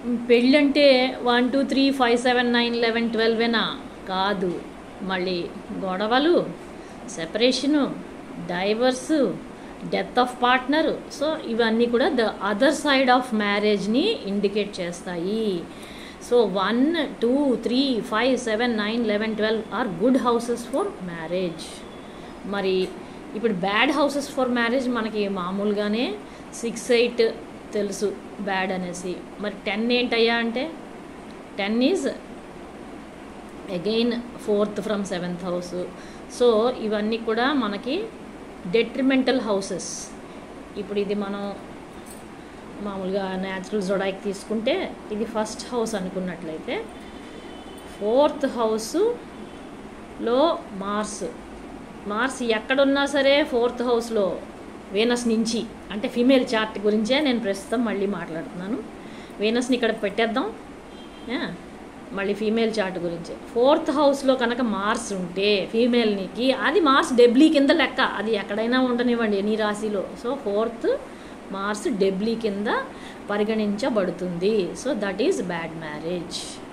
పెళ్ళంటే one two three five seven nine eleven ట్వెల్వేనా కాదు మళ్ళీ గొడవలు separation divorce death of partner so ఇవన్నీ కూడా ద అదర్ సైడ్ ఆఫ్ మ్యారేజ్ని ఇండికేట్ చేస్తాయి so one two three five seven nine eleven twelve are good houses for marriage మరి ఇప్పుడు బ్యాడ్ హౌసెస్ ఫర్ మ్యారేజ్ మనకి మామూలుగానే సిక్స్ ఎయిట్ తెలుసు bad అనేసి మరి టెన్ ఏంటయ్యా అంటే ten is again fourth from seventh house so ఇవన్నీ కూడా మనకి డెట్రిమెంటల్ హౌసెస్ ఇప్పుడు ఇది మనం మామూలుగా న్యాచురల్ జొడాయికి తీసుకుంటే ఇది ఫస్ట్ హౌస్ అనుకున్నట్లయితే ఫోర్త్ హౌస్లో మార్స్ మార్స్ ఎక్కడున్నా సరే ఫోర్త్ హౌస్లో వీనస్ నుంచి అంటే ఫీమేల్ చార్ట్ గురించే నేను ప్రస్తుతం మళ్ళీ మాట్లాడుతున్నాను వీనస్ని ఇక్కడ పెట్టేద్దాం ఆ, మళ్ళీ ఫీమేల్ చార్ట్ గురించి ఫోర్త్ హౌస్లో కనుక మార్స్ ఉంటే ఫీమేల్నికి అది మార్స్ డెబ్లీ కింద లెక్క అది ఎక్కడైనా ఉండనివ్వండి ఎనీ రాశిలో సో ఫోర్త్ మార్స్ డెబ్లీ కింద పరిగణించబడుతుంది so that is bad marriage